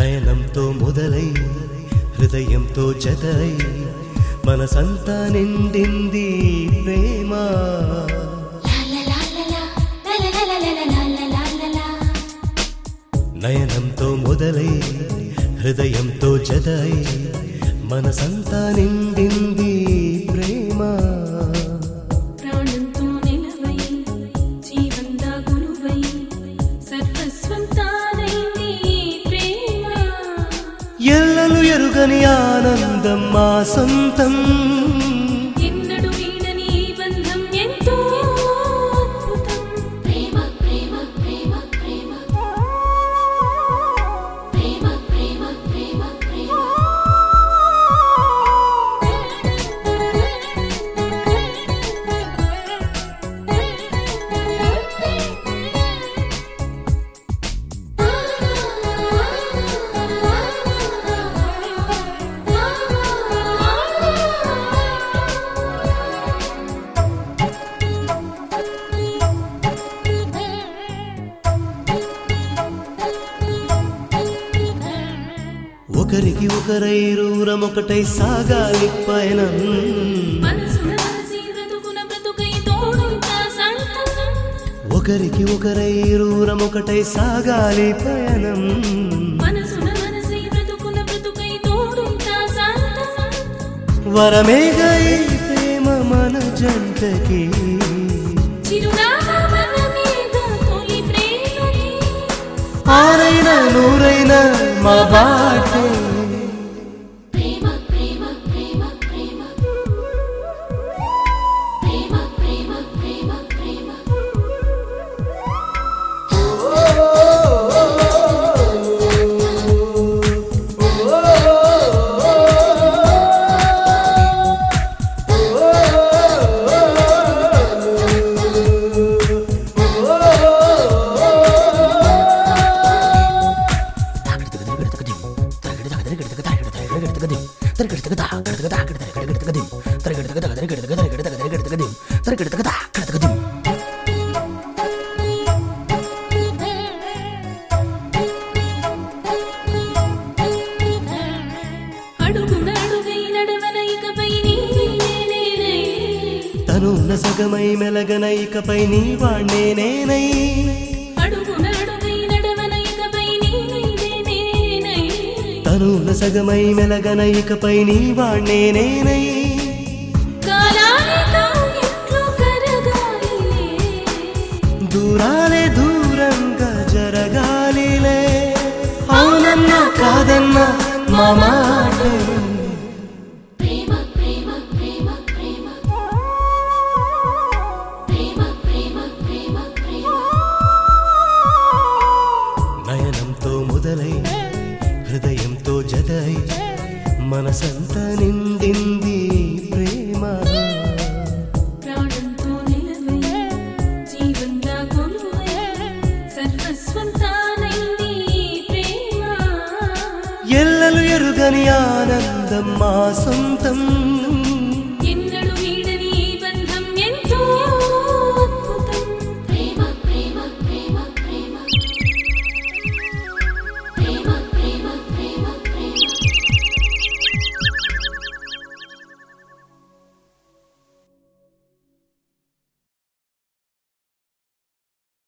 నయనంతో మొదలై హృదయంతో జతై మనసంతా నిండింది ప్రేమ నయనంతో మొదలై హృదయంతో జతై మనసంతా నిండింది ప్రేమ ప్రాణంతో నిలవై జీవంగా గురువై సర్వస్వం తానైంది ప్రేమ ఎల్లలు ఎరుగని ఆనందం మా సొంతం ఎన్నడు వీడని ఈ బంధం ఎంతో అద్భుతం ప్రేమ ప్రేమ ప్రేమ ప్రేమ ప్రేమ ప్రేమ ప్రేమ ప్రేమ ఒకరికి ఒకరై రూరం ఒకటై సాగాలి పయనం మనసున మనసి బ్రతుకున బ్రతుకై తోడుంటా సంతసం ఒకరికి ఒకరై రూరం ఒకటై సాగాలి పయనం మనసున మనసి బ్రతుకున బ్రతుకై తోడుంటా సంతసం వరమేగా ఈ ప్రేమ మన జంటకి చిరునామా మన మీద తొలి ప్రేమకి ఆరైనా నూరైనా మా బాటే ప్రేమ ప్రేమ ప్రేమ ప్రేమ ప్రేమ ప్రేమ ప్రేమ ప్రేమ అడుగున అడుగై నడవన ఇకపై నీవే నేనై తనున్న సగమై మెలగన ఇకపై నీ వాణ్ణే నేనై అడుగున అడుగై నడవన ఇకపై నీవే నేనై తనున్న సగమై మెలగన ఇకపై నీ వాణ్ణే నేనై కాలానితో ఎట్లు కరగాలిలే దూరాలే దూరంగా జరగాలిలే అవునన్నా కాదన్నా మా మాటే ప్రేమ ప్రేమ ప్రేమ ప్రేమ ప్రేమ ప్రేమ ప్రేమ ప్రేమ నయనంతో మొదలై హృదయంతో జతై మనసంతా నిండింది ప్రేమ ప్రాణంతో నిలవై జీవంగా కొలువై సర్వస్వం తానైంది ప్రేమ ఎల్లలు ఎరుగని ఆనందం మా సొంతం